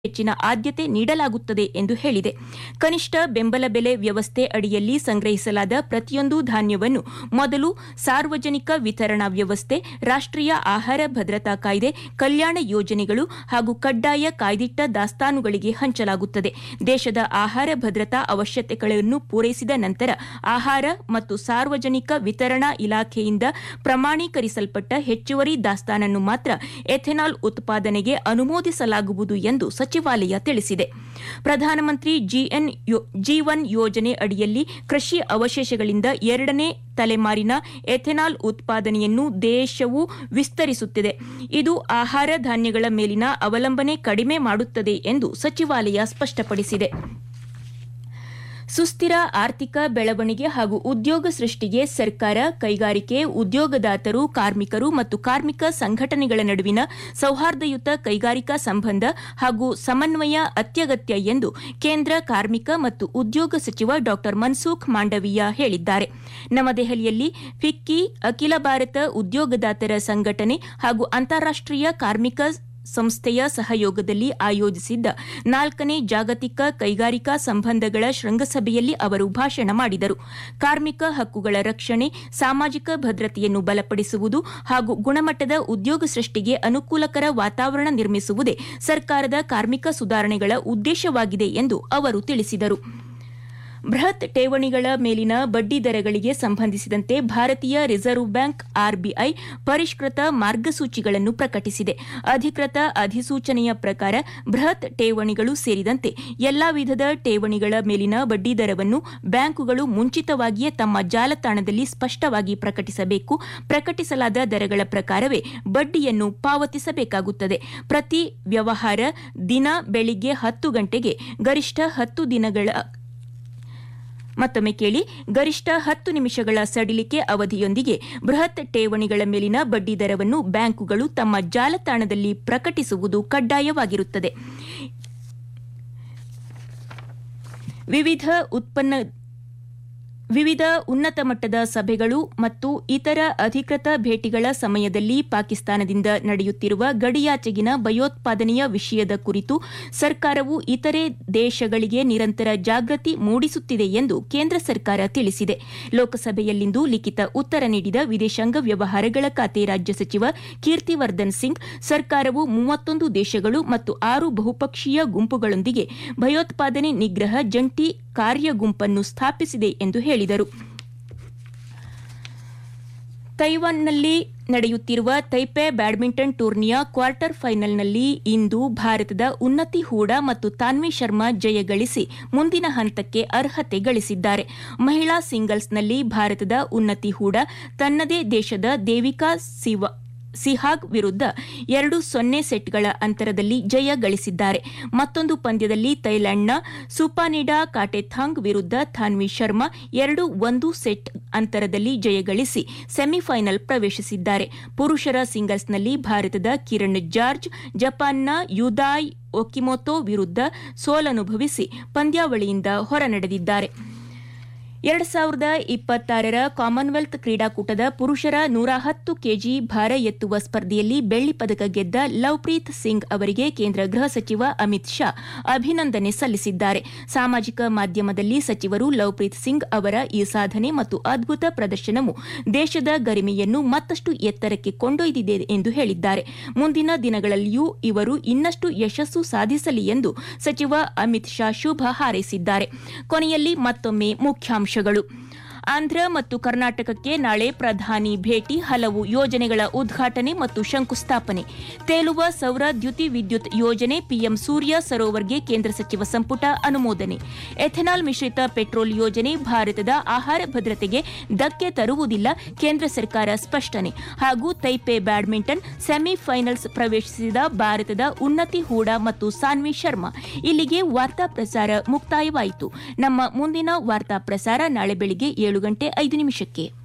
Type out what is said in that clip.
ಹೆಚ್ಚಿನ ಆದ್ಯತೆ ನೀಡಲಾಗುತ್ತದೆ ಎಂದು ಹೇಳಿದೆ ಕನಿಷ್ಠ ಬೆಂಬಲ ಬೆಲೆ ವ್ಯವಸ್ಥೆ ಅಡಿಯಲ್ಲಿ ಸಂಗ್ರಹಿಸಲಾದ ಪ್ರತಿಯೊಂದು ಧಾನ್ಯವನ್ನು ಮೊದಲು ಸಾರ್ವಜನಿಕ ವಿತರಣಾ ವ್ಯವಸ್ಥೆ ರಾಷ್ಟ್ರೀಯ ಆಹಾರ ಭದ್ರತಾ ಕಾಯ್ದೆ ಕಲ್ಯಾಣ ಯೋಜನೆಗಳು ಹಾಗೂ ಕಡ್ಡಾಯ ಕಾಯ್ದಿಟ್ಟ ದಾಸ್ತಾನುಗಳಿಗೆ ಹಂಚಲಾಗುತ್ತದೆ ದೇಶದ ಆಹಾರ ಭದ್ರತಾ ಅವಶ್ಯಕತೆಗಳನ್ನು ಪೂರೈಸಿದ ನಂತರ ಆಹಾರ ಮತ್ತು ಸಾರ್ವಜನಿಕ ವಿತರಣಾ ಇಲಾಖೆಯಿಂದ ಪ್ರಮಾಣೀಕರಿಸಲ್ಪಟ್ಟ ಹೆಚ್ಚುವರಿ ದಾಸ್ತಾನನ್ನು ಮಾತ್ರ ಎಥೆನಾಲ್ ಉತ್ಪಾದನೆಗೆ ಅನುಮೋದಿಸಲಾಗುವುದು ಎಂದು ಸಚಿವಾಲಯ ತಿಳಿಸಿದೆ ಪ್ರಧಾನಮಂತ್ರಿ ಜಿಎನ್ ಜೀವನ್ ಯೋಜನೆ ಅಡಿಯಲ್ಲಿ ಕೃಷಿ ಅವಶೇಷಗಳಿಂದ ಎರಡನೇ ತಲೆಮಾರಿನ ಎಥೆನಾಲ್ ಉತ್ಪಾದನೆಯನ್ನು ದೇಶವು ವಿಸ್ತರಿಸುತ್ತಿದೆ ಇದು ಆಹಾರ ಧಾನ್ಯಗಳ ಮೇಲಿನ ಅವಲಂಬನೆ ಕಡಿಮೆ ಮಾಡುತ್ತದೆ ಎಂದು ಸಚಿವಾಲಯ ಸ್ಪಷ್ಟಪಡಿಸಿದೆ ಸುಸ್ಥಿರ ಆರ್ಥಿಕ ಬೆಳವಣಿಗೆ ಹಾಗೂ ಉದ್ಯೋಗ ಸೃಷ್ಟಿಗೆ ಸರ್ಕಾರ ಕೈಗಾರಿಕೆ ಉದ್ಯೋಗದಾತರು ಕಾರ್ಮಿಕರು ಮತ್ತು ಕಾರ್ಮಿಕ ಸಂಘಟನೆಗಳ ನಡುವಿನ ಸೌಹಾರ್ದಯುತ ಕೈಗಾರಿಕಾ ಸಂಬಂಧ ಹಾಗೂ ಸಮನ್ವಯ ಅತ್ಯಗತ್ಯ ಎಂದು ಕೇಂದ್ರ ಕಾರ್ಮಿಕ ಮತ್ತು ಉದ್ಯೋಗ ಸಚಿವ ಡಾ ಮನ್ಸುಖ್ ಮಾಂಡವೀಯ ಹೇಳಿದ್ದಾರೆ ನವದೆಹಲಿಯಲ್ಲಿ ಫಿಕ್ಕಿ ಅಖಿಲ ಭಾರತ ಉದ್ಯೋಗದಾತರ ಸಂಘಟನೆ ಹಾಗೂ ಅಂತಾರಾಷ್ಟೀಯ ಕಾರ್ಮಿಕ ಸಂಸ್ಥೆಯ ಸಹಯೋಗದಲ್ಲಿ ಆಯೋಜಿಸಿದ್ದ ನಾಲ್ಕನೇ ಜಾಗತಿಕ ಕೈಗಾರಿಕಾ ಸಂಬಂಧಗಳ ಶೃಂಗಸಭೆಯಲ್ಲಿ ಅವರು ಭಾಷಣ ಮಾಡಿದರು ಕಾರ್ಮಿಕ ಹಕ್ಕುಗಳ ರಕ್ಷಣೆ ಸಾಮಾಜಿಕ ಭದ್ರತೆಯನ್ನು ಬಲಪಡಿಸುವುದು ಹಾಗೂ ಗುಣಮಟ್ಟದ ಉದ್ಯೋಗ ಸೃಷ್ಟಿಗೆ ಅನುಕೂಲಕರ ವಾತಾವರಣ ನಿರ್ಮಿಸುವುದೇ ಸರ್ಕಾರದ ಕಾರ್ಮಿಕ ಸುಧಾರಣೆಗಳ ಉದ್ದೇಶವಾಗಿದೆ ಎಂದು ಅವರು ತಿಳಿಸಿದರು ಬೃಹತ್ ಠೇವಣಿಗಳ ಮೇಲಿನ ಬಡ್ಡಿ ದರಗಳಿಗೆ ಸಂಬಂಧಿಸಿದಂತೆ ಭಾರತೀಯ ರಿಸರ್ವ್ ಬ್ಯಾಂಕ್ ಆರ್ಬಿಐ ಪರಿಷ್ಕೃತ ಮಾರ್ಗಸೂಚಿಗಳನ್ನು ಪ್ರಕಟಿಸಿದೆ ಅಧಿಕೃತ ಅಧಿಸೂಚನೆಯ ಪ್ರಕಾರ ಬೃಹತ್ ಠೇವಣಿಗಳು ಸೇರಿದಂತೆ ಎಲ್ಲಾ ವಿಧದ ಠೇವಣಿಗಳ ಮೇಲಿನ ಬಡ್ಡಿ ದರವನ್ನು ಬ್ಯಾಂಕುಗಳು ಮುಂಚಿತವಾಗಿಯೇ ತಮ್ಮ ಜಾಲತಾಣದಲ್ಲಿ ಸ್ಪಷ್ಟವಾಗಿ ಪ್ರಕಟಿಸಬೇಕು ಪ್ರಕಟಿಸಲಾದ ದರಗಳ ಪ್ರಕಾರವೇ ಬಡ್ಡಿಯನ್ನು ಪಾವತಿಸಬೇಕಾಗುತ್ತದೆ ಪ್ರತಿ ವ್ಯವಹಾರ ದಿನ ಬೆಳಿಗ್ಗೆ ಹತ್ತು ಗಂಟೆಗೆ ಗರಿಷ್ಠ ಹತ್ತು ದಿನಗಳ ಮತ್ತೊಮ್ಮೆ ಕೇಳಿ ಗರಿಷ್ಠ ಹತ್ತು ನಿಮಿಷಗಳ ಸಡಿಲಿಕೆ ಅವಧಿಯೊಂದಿಗೆ ಬೃಹತ್ ಠೇವಣಿಗಳ ಮೇಲಿನ ಬಡ್ಡಿ ದರವನ್ನು ಬ್ಯಾಂಕುಗಳು ತಮ್ಮ ಜಾಲತಾಣದಲ್ಲಿ ಪ್ರಕಟಿಸುವುದು ಕಡ್ಡಾಯವಾಗಿರುತ್ತದೆ ವಿವಿಧ ಉತ್ಪನ್ನ ವಿವಿಧ ಉನ್ನತ ಮಟ್ಟದ ಸಭೆಗಳು ಮತ್ತು ಇತರ ಅಧಿಕೃತ ಭೇಟಿಗಳ ಸಮಯದಲ್ಲಿ ಪಾಕಿಸ್ತಾನದಿಂದ ನಡೆಯುತ್ತಿರುವ ಗಡಿಯಾಚೆಗಿನ ಭಯೋತ್ಪಾದನೆಯ ವಿಷಯದ ಕುರಿತು ಸರ್ಕಾರವು ಇತರೆ ದೇಶಗಳಿಗೆ ನಿರಂತರ ಜಾಗೃತಿ ಮೂಡಿಸುತ್ತಿದೆ ಎಂದು ಕೇಂದ್ರ ಸರ್ಕಾರ ತಿಳಿಸಿದೆ ಲೋಕಸಭೆಯಲ್ಲಿಂದು ಲಿಖಿತ ಉತ್ತರ ನೀಡಿದ ವಿದೇಶಾಂಗ ವ್ಯವಹಾರಗಳ ಖಾತೆ ರಾಜ್ಯ ಸಚಿವ ಕೀರ್ತಿವರ್ಧನ್ ಸಿಂಗ್ ಸರ್ಕಾರವು ಮೂವತ್ತೊಂದು ದೇಶಗಳು ಮತ್ತು ಆರು ಬಹುಪಕ್ಷೀಯ ಗುಂಪುಗಳೊಂದಿಗೆ ಭಯೋತ್ಪಾದನೆ ನಿಗ್ರಹ ಜಂಟಿ ಕಾರ್ಯ ಗುಂಪನ್ನು ಸ್ಥಾಪಿಸಿದೆ ಎಂದು ಹೇಳಿದರು ತೈವಾನ್ನಲ್ಲಿ ನಡೆಯುತ್ತಿರುವ ತೈಪೆ ಬ್ಯಾಡ್ಮಿಂಟನ್ ಟೂರ್ನಿಯ ಕ್ವಾರ್ಟರ್ ಫೈನಲ್ನಲ್ಲಿ ಇಂದು ಭಾರತದ ಉನ್ನತಿ ಹೂಡಾ ಮತ್ತು ತಾನ್ವಿ ಶರ್ಮಾ ಜಯ ಗಳಿಸಿ ಮುಂದಿನ ಹಂತಕ್ಕೆ ಅರ್ಹತೆ ಗಳಿಸಿದ್ದಾರೆ ಮಹಿಳಾ ಸಿಂಗಲ್ಸ್ನಲ್ಲಿ ಭಾರತದ ಉನ್ನತಿ ಹೂಡಾ ತನ್ನದೇ ದೇಶದ ದೇವಿಕಾ ಸಿವಾ ಸಿಹಾಗ್ ವಿರುದ್ಧ ಎರಡು ಸೊನ್ನೆ ಸೆಟ್ಗಳ ಅಂತರದಲ್ಲಿ ಜಯ ಗಳಿಸಿದ್ದಾರೆ ಮತ್ತೊಂದು ಪಂದ್ಯದಲ್ಲಿ ಥೈಲ್ಯಾಂಡ್ನ ಸುಪಾನಿಡಾ ಕಾಟೆಥಾಂಗ್ ವಿರುದ್ಧ ಥಾನ್ವಿ ಶರ್ಮಾ ಎರಡು ಒಂದು ಸೆಟ್ ಅಂತರದಲ್ಲಿ ಜಯಗಳಿಸಿ ಸೆಮಿಫೈನಲ್ ಪ್ರವೇಶಿಸಿದ್ದಾರೆ ಪುರುಷರ ಸಿಂಗಲ್ಸ್ನಲ್ಲಿ ಭಾರತದ ಕಿರಣ್ ಜಾರ್ಜ್ ಜಪಾನ್ನ ಯುದಾಯ್ ಒಕಿಮೊತೊ ವಿರುದ್ಧ ಸೋಲನುಭವಿಸಿ ಪಂದ್ಯಾವಳಿಯಿಂದ ಹೊರನಡೆದಿದ್ದಾರೆ ಎರಡು ಸಾವಿರದ ಇಪ್ಪತ್ತಾರರ ಕಾಮನ್ವೆಲ್ತ್ ಕ್ರೀಡಾಕೂಟದ ಪುರುಷರ ನೂರ ಹತ್ತು ಕೆಜಿ ಭಾರ ಎತ್ತುವ ಸ್ಪರ್ಧೆಯಲ್ಲಿ ಬೆಳ್ಳಿ ಪದಕ ಗೆದ್ದ ಲವ್ಪ್ರೀತ್ ಸಿಂಗ್ ಅವರಿಗೆ ಕೇಂದ್ರ ಗೃಹ ಸಚಿವ ಅಮಿತ್ ಶಾ ಅಭಿನಂದನೆ ಸಲ್ಲಿಸಿದ್ದಾರೆ ಸಾಮಾಜಿಕ ಮಾಧ್ಯಮದಲ್ಲಿ ಸಚಿವರು ಲವ್ಪ್ರೀತ್ ಸಿಂಗ್ ಅವರ ಈ ಸಾಧನೆ ಮತ್ತು ಅದ್ಭುತ ಪ್ರದರ್ಶನವು ದೇಶದ ಗರಿಮೆಯನ್ನು ಮತ್ತಷ್ಟು ಎತ್ತರಕ್ಕೆ ಕೊಂಡೊಯ್ದಿದೆ ಎಂದು ಹೇಳಿದ್ದಾರೆ ಮುಂದಿನ ದಿನಗಳಲ್ಲಿಯೂ ಇವರು ಇನ್ನಷ್ಟು ಯಶಸ್ಸು ಸಾಧಿಸಲಿ ಎಂದು ಸಚಿವ ಅಮಿತ್ ಶಾ ಶುಭ ಹಾರೈಸಿದ್ದಾರೆ ಕೊನೆಯಲ್ಲಿ ಮತ್ತೊಮ್ಮೆ ಮುಖ್ಯಾಂಶ ಆಂಧ್ರ ಮತ್ತು ಕರ್ನಾಟಕಕ್ಕೆ ನಾಳೆ ಪ್ರಧಾನಿ ಭೇಟಿ ಹಲವು ಯೋಜನೆಗಳ ಉದ್ಘಾಟನೆ ಮತ್ತು ಶಂಕುಸ್ಥಾಪನೆ ತೇಲುವ ಸೌರ ದ್ಯುತಿ ವಿದ್ಯುತ್ ಯೋಜನೆ ಪಿಎಂ ಸೂರ್ಯ ಸರೋವರ್ಗೆ ಕೇಂದ್ರ ಸಚಿವ ಸಂಪುಟ ಅನುಮೋದನೆ ಎಥೆನಾಲ್ ಮಿಶ್ರಿತ ಪೆಟ್ರೋಲ್ ಯೋಜನೆ ಭಾರತದ ಆಹಾರ ಭದ್ರತೆಗೆ ಧಕ್ಕೆ ತರುವುದಿಲ್ಲ ಕೇಂದ್ರ ಸರ್ಕಾರ ಸ್ಪಷ್ಟನೆ ಹಾಗೂ ತೈಪೆ ಬ್ಯಾಡ್ಮಿಂಟನ್ ಸೆಮಿಫೈನಲ್ಸ್ ಪ್ರವೇಶಿಸಿದ ಭಾರತದ ಉನ್ನತಿ ಹೂಡಾ ಮತ್ತು ಸಾನ್ವಿ ಶರ್ಮಾ ಇಲ್ಲಿಗೆ ವಾರ್ತಾ ಪ್ರಸಾರ ಮುಕ್ತಾಯವಾಯಿತು ನಮ್ಮ ಮುಂದಿನ ವಾರ್ತಾ ಪ್ರಸಾರ ನಾಳೆ ಬೆಳಿಗ್ಗೆ ಏಳು ಗಂಟೆ ಐದು ನಿಮಿಷಕ್ಕೆ